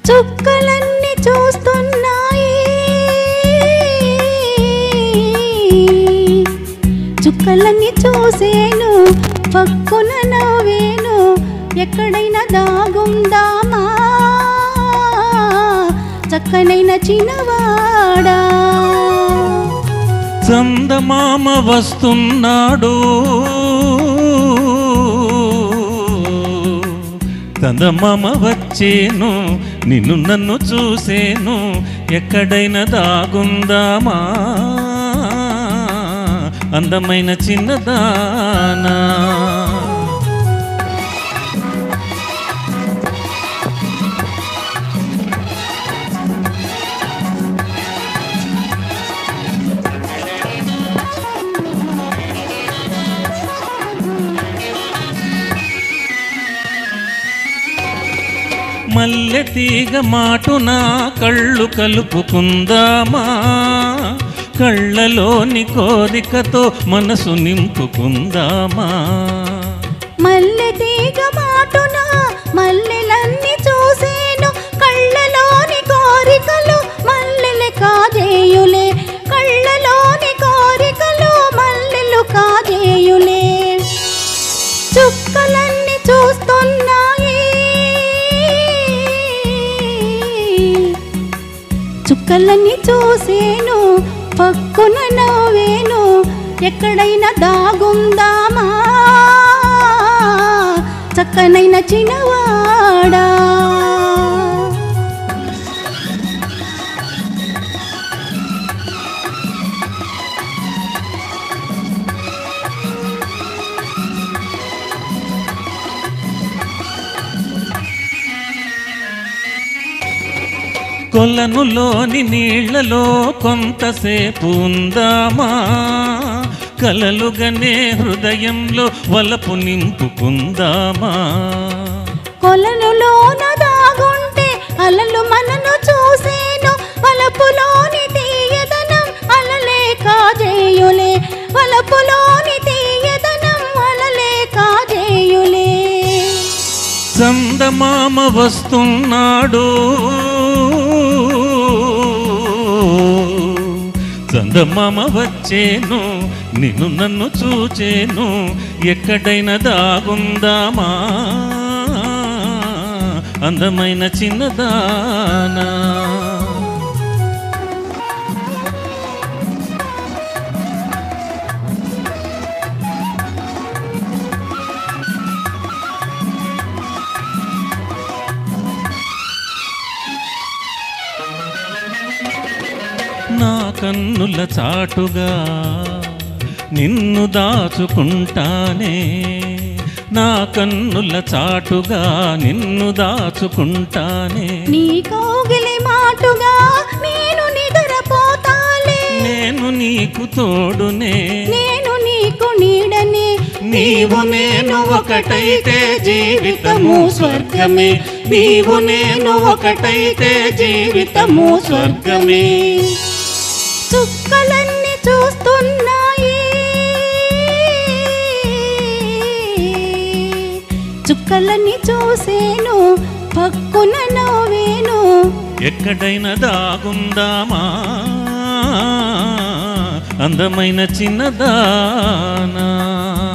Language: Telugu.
చుక్కలన్నీ చూస్తున్నాయి చుక్కలన్నీ చూసేను పక్కున నవ్వేను ఎక్కడైనా దాగుందామా చక్కనైన చిన్నవాడా చందమామ వస్తున్నాడు చందమామ వచ్చేను నిన్ను నన్ను చూసేను ఎక్కడైనా దాగుందామా అందమైన చిన్నదానా మల్లె తీగ మాటున కళ్ళు కలుపుకుందామా కళ్ళలోని కోరికతో మనసు నింపుకుందామా మల్లె తీగ మాటున మల్లెలన్నీ చూసేను కళ్ళలోని కోరికలు మల్లెలు కాజేయులే కళ్ళలోని కోరికలు మల్లెలు కాజేయులే చుక్కలన్నీ చూస్తున్నాయి చుక్కలన్నీ చూసేను పక్కున నవ్వేను ఎక్కడైనా దాగుందామా చక్కనైన చిన్నవాడా కొలనులోని నీళ్లలో కొంతసేపు ఉందామా కలలుగనే హృదయంలో వలపు నింపుకుందామా కొలనులోన దాగుంటే అలలు మనను చూసేను వలపులోని తీయదనం అలలే కాజేయులే వలపులోని తీయదనం అలలే కాజేయులే చందమామ వస్తున్నాడు చందమామ వచ్చేను నిన్ను నన్ను చూచేను ఎక్కడైనా దాగుందామా అందమైన చిన్నదానా నా కన్నుల చాటుగా నిన్ను దాచుకుంటానే నా కన్నుల చాటుగా నిన్ను దాచుకుంటానే నీ కోగిలి మాటుగా నేను నిద్రపోతాలే నేను నీకు తోడునే నేను నీకు నీడనే నీవు నేను ఒకటైతే జీవితము స్వర్గమే నీవు నేను ఒకటైతే జీవితము స్వర్గమే చుక్కలన్నీ చూస్తున్నాయి చుక్కలన్నీ చూసేను పక్కున నవ్వేను ఎక్కడైనా దాగుందామా అందమైన చిన్నదానా